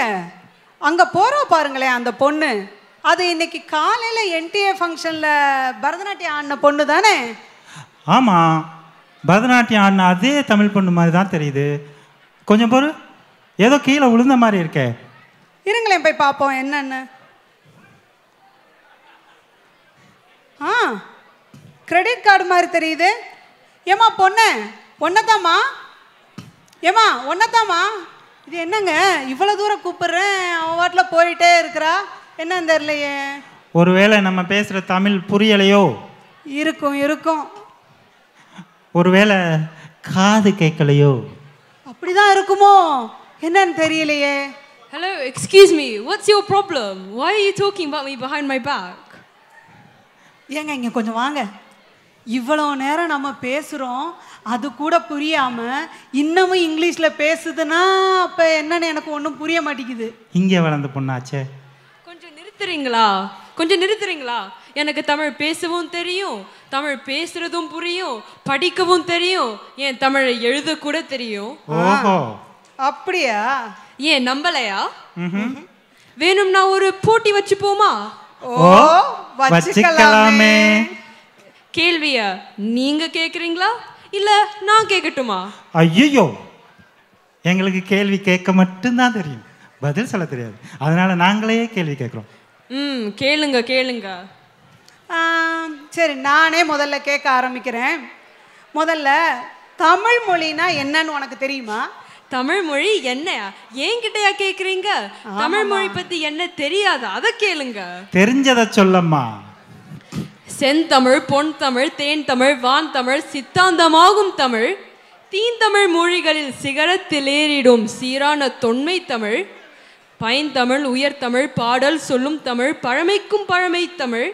அங்கே போகிறா பாருங்களேன் அந்த பொண்ணு அது இன்னைக்கு காலையில் என்டிஏ ஃபங்க்ஷனில் பரதநாட்டியம் ஆடின பொண்ணு தானே ஆமாம் பரதநாட்டியம் ஆடின அதே தமிழ் பொண்ணு மாதிரி தான் தெரியுது கொஞ்சம் பொறு ஏதோ கீழே விழுந்த மாதிரி இருக்கே இருங்களேன் போய் பார்ப்போம் என்னன்னு ஆ கிரெடிட் கார்டு மாதிரி தெரியுது ஏம்மா பொண்ணு ஒன்னதாம்மா ஏம்மா ஒன்னதாம்மா இது என்னங்க இவ்வளோ தூரம் கூப்பிடுறேன் அவன் வாட்டில் போயிட்டே இருக்கிறா என்னன்னு தெரியலையே ஒருவேளை நம்ம பேசுகிற தமிழ் புரியலையோ இருக்கும் இருக்கும் ஒருவேளை காது கேட்கலையோ அப்படிதான் இருக்குமோ என்னன்னு தெரியலையே Hello, excuse me. What's your problem? Why are you talking about me behind my back? ஏங்க இங்கே கொஞ்சம் வாங்க இவ்வளோ நேரம் நம்ம பேசுகிறோம் அது கூட புரியாமல் இன்னமும் இங்கிலீஷில் பேசுதுன்னா அப்போ என்னன்னு எனக்கு ஒன்றும் புரிய மாட்டேங்குது இங்கே வளர்ந்த பொண்ணாச்சே கொஞ்சம் நிறுத்துறீங்களா கொஞ்சம் நிறுத்துறீங்களா எனக்கு தமிழ் பேசவும் தெரியும் தமிழ் பேசுறதும் புரியும் படிக்கவும் தெரியும் ஏன் தமிழை எழுத கூட தெரியும் ஓஹோ அப்படியா ஏன் நம்பலையா வேணும்னா ஒரு போட்டி வச்சுப்போமா ஓ வச்சுக்கலாமே வச்சுக்கலாமே கேள்விய நீங்க கேக்குறீங்களா இல்ல நான் கேட்கட்டுமா ஐயோ எங்களுக்கு கேள்வி கேட்க மட்டும்தான் தெரியும் பதில் சொல்ல தெரியாது அதனால நாங்களே கேள்வி கேட்குறோம் ம் கேளுங்க கேளுங்க ஆம், சரி நானே முதல்ல கேட்க ஆரம்பிக்கிறேன் முதல்ல தமிழ் மொழினா என்னன்னு உனக்கு தெரியுமா தமிழ் மொழி என்ன என்கிட்டயா கேக்குறீங்க தமிழ் மொழி பத்தி என்ன தெரியாதா அதை கேளுங்க தெரிஞ்சதை சொல்லம்மா செந்தமிழ் பொன் தமிழ் தேன் தமிழ் வான் தமிழ் சித்தாந்தமாகும் தமிழ் தீந்தமிழ் மொழிகளில் சிகரத்தில் ஏறிடும் சீரான தொன்மை தமிழ் பைந்தமிழ் உயர்தமிழ் பாடல் சொல்லும் தமிழ் பழமைக்கும் பழமை தமிழ்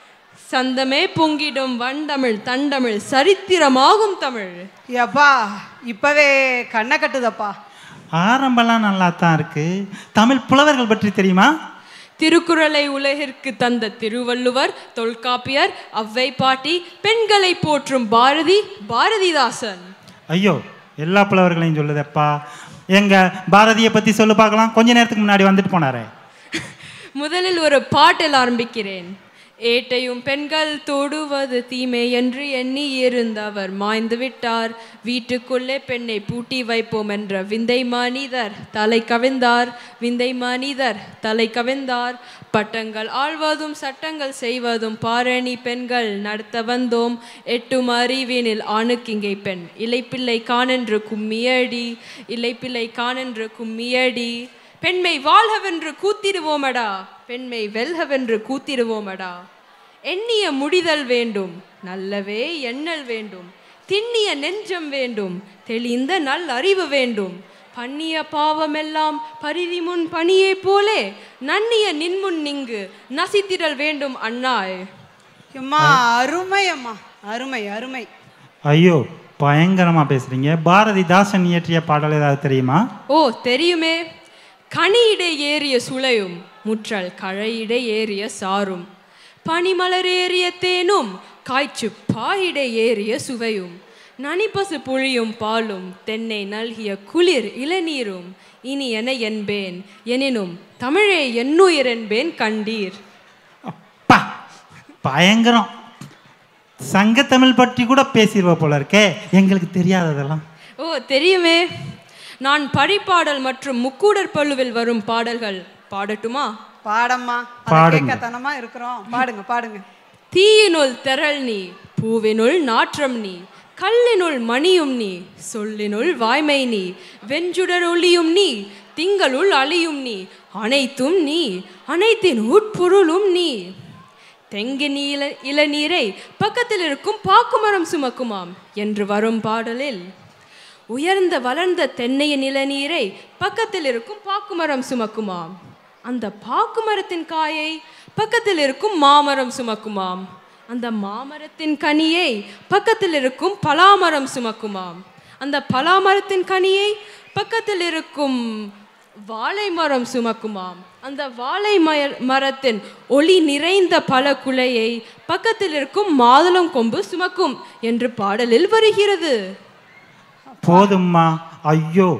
சந்தமே பொங்கிடும் வண்டமிழ் தண்டமிழ் சரித்திரமாகும் தமிழ் எப்பா இப்பவே கண்ணை கட்டுதப்பா ஆரம்பம்லாம் நல்லா தான் இருக்கு தமிழ் புலவர்கள் பற்றி தெரியுமா திருக்குறளை உலகிற்கு தந்த திருவள்ளுவர் தொல்காப்பியர் அவ்வை பாட்டி பெண்களை போற்றும் பாரதி பாரதிதாசன் ஐயோ எல்லா புலவர்களையும் சொல்லுதப்பா எங்க பாரதியை பத்தி சொல்லு பார்க்கலாம் கொஞ்ச நேரத்துக்கு முன்னாடி வந்துட்டு போனாரே முதலில் ஒரு பாட்டில் ஆரம்பிக்கிறேன் ஏட்டையும் பெண்கள் தொடுவது தீமை என்று எண்ணி இருந்தவர் மாய்ந்து விட்டார் வீட்டுக்குள்ளே பெண்ணை பூட்டி வைப்போம் என்ற விந்தை மனிதர் தலை கவிழ்ந்தார் விந்தை மனிதர் தலை கவிழ்ந்தார் பட்டங்கள் ஆழ்வதும் சட்டங்கள் செய்வதும் பாரணி பெண்கள் நடத்த வந்தோம் எட்டும் அறிவினில் ஆணுக்கிங்கை பெண் இலைப்பிள்ளை காணென்று கும்மியடி இலைப்பிள்ளை காணென்று கும்மியடி பெண்மை வாழ்கவென்று கூத்திடுவோமடா பெண்மை வெல்கவென்று கூத்திடுவோமடா எண்ணிய முடிதல் வேண்டும் நல்லவே எண்ணல் வேண்டும் திண்ணிய நெஞ்சம் வேண்டும் தெளிந்த நல் அறிவு வேண்டும் பண்ணிய பாவமெல்லாம் பரிதி முன் பணியே போலே நன்னிய நின்முன் நிங்கு நசித்திடல் வேண்டும் அண்ணாய் அம்மா அருமை அம்மா அருமை அருமை ஐயோ பயங்கரமா பேசுறீங்க பாரதிதாசன் இயற்றிய பாடல் ஏதாவது தெரியுமா ஓ தெரியுமே கனியிடை ஏறிய சுளையும் முற்றல் கழையிடை ஏறிய சாரும் பனிமலர் ஏறிய தேனும் காய்ச்சு பாயிடை ஏறிய சுவையும் நனிப்பசு புளியும் பாலும் தென்னை நல்கிய குளிர் இளநீரும் இனி என என்பேன் எனினும் தமிழே என்னுயிர் என்பேன் கண்டீர் அப்பா பயங்கரம் சங்கத்தமிழ் பற்றி கூட பேசிடுவ போல இருக்கே எங்களுக்கு தெரியாததெல்லாம் ஓ தெரியுமே நான் பரிபாடல் மற்றும் முக்கூடர் பழுவில் வரும் பாடல்கள் பாடட்டுமா பாடம்மா பாடுங்க. கேட்கத்தனமா இருக்கிறோம் பாடுங்க பாடுங்க தீயினுள் தெரள் நீ பூவினுள் நாற்றம் நீ கல்லினுள் மணியும் நீ சொல்லினுள் வாய்மை நீ வெஞ்சுடர் ஒளியும் நீ திங்களுள் அழியும் நீ அனைத்தும் நீ அனைத்தின் உட்பொருளும் நீ தெங்கின் இள இளநீரை பக்கத்தில் இருக்கும் பாக்குமரம் சுமக்குமாம் என்று வரும் பாடலில் உயர்ந்த வளர்ந்த தென்னையின் இளநீரை பக்கத்தில் இருக்கும் பாக்குமரம் சுமக்குமாம் அந்த பாக்குமரத்தின் காயை பக்கத்தில் இருக்கும் மாமரம் சுமக்குமாம் அந்த மாமரத்தின் கனியை பக்கத்தில் இருக்கும் பலாமரம் சுமக்குமாம் அந்த பலாமரத்தின் கனியை பக்கத்தில் இருக்கும் வாழை மரம் சுமக்குமாம் அந்த வாழை மய- மரத்தின் ஒளி நிறைந்த பல குலையை பக்கத்தில் இருக்கும் மாதுளம் கொம்பு சுமக்கும் என்று பாடலில் வருகிறது போதும்மா ஐயோ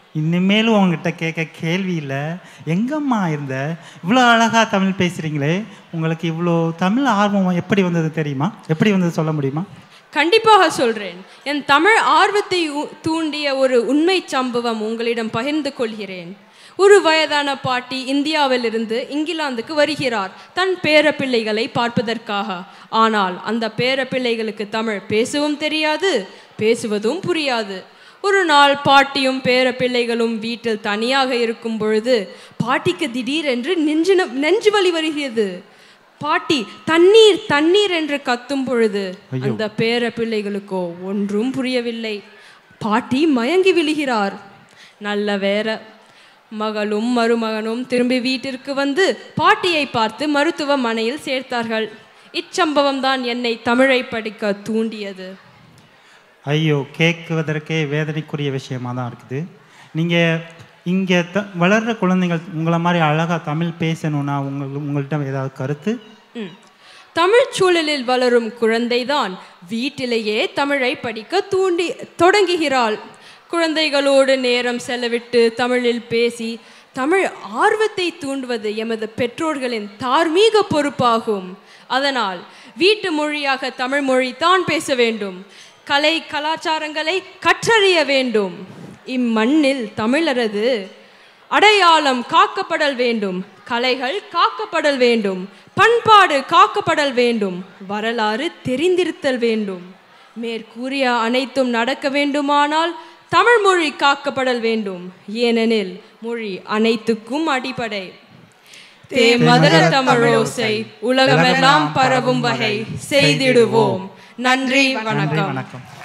இனிமேலும் உங்ககிட்ட கேட்க கேள்வி இல்லை எங்கம்மா இருந்த இவ்வளோ அழகாக தமிழ் பேசுகிறீங்களே உங்களுக்கு இவ்வளோ தமிழ் ஆர்வம் எப்படி வந்தது தெரியுமா எப்படி வந்தது சொல்ல முடியுமா கண்டிப்பாக சொல்றேன் என் தமிழ் ஆர்வத்தை ஊ- தூண்டிய ஒரு உண்மை சம்பவம் உங்களிடம் பகிர்ந்து கொள்கிறேன் ஒரு வயதான பாட்டி இந்தியாவிலிருந்து இங்கிலாந்துக்கு வருகிறார் தன் பேரப்பிள்ளைகளை பார்ப்பதற்காக ஆனால் அந்த பேரப்பிள்ளைகளுக்கு தமிழ் பேசவும் தெரியாது பேசுவதும் புரியாது ஒரு நாள் பாட்டியும் பேரப்பிள்ளைகளும் வீட்டில் தனியாக இருக்கும் பொழுது பாட்டிக்கு திடீரென்று நெஞ்சு ந- நெஞ்சு வலி வருகிறது பாட்டி தண்ணீர் தண்ணீர் என்று கத்தும் பொழுது அந்த பேர பிள்ளைகளுக்கோ ஒன்றும் புரியவில்லை பாட்டி மயங்கி விழுகிறார் நல்ல வேற மகளும் மருமகனும் திரும்பி வீட்டிற்கு வந்து பாட்டியை பார்த்து மருத்துவமனையில் சேர்த்தார்கள் இச்சம்பவம் தான் என்னை தமிழை படிக்க தூண்டியது ஐயோ கேட்குவதற்கே வேதனைக்குரிய விஷயமா தான் இருக்குது நீங்கள் இங்கே த வளர்கிற குழந்தைகள் உங்களை மாதிரி அழகாக தமிழ் பேசணும்னா உங்கள் உங்கள்கிட்ட ஏதாவது கருத்து ம். தமிழ்ச் சூழலில் வளரும் குழந்தைதான் வீட்டிலேயே தமிழை படிக்க தூண்டி தொடங்குகிறாள் குழந்தைகளோடு நேரம் செலவிட்டு தமிழில் பேசி தமிழ் ஆர்வத்தை தூண்டுவது எமது பெற்றோர்களின் தார்மீக பொறுப்பாகும் அதனால் வீட்டு மொழியாக தமிழ் மொழி தான் பேச வேண்டும் கலை கலாச்சாரங்களை கற்றறிய வேண்டும் இம்மண்ணில் தமிழரது அடையாளம் காக்கப்படல் வேண்டும் கலைகள் காக்கப்படல் வேண்டும் பண்பாடு காக்கப்படல் வேண்டும் வரலாறு தெரிந்திருத்தல் வேண்டும் மேற்கூறிய அனைத்தும் நடக்க வேண்டுமானால் தமிழ் மொழி காக்கப்படல் வேண்டும் ஏனெனில் மொழி அனைத்துக்கும் அடிப்படை தே மதுர தமிழோசை உலகமெல்லாம் பரவும் வகை செய்திடுவோம் நன்றி வணக்கம் வணக்கம்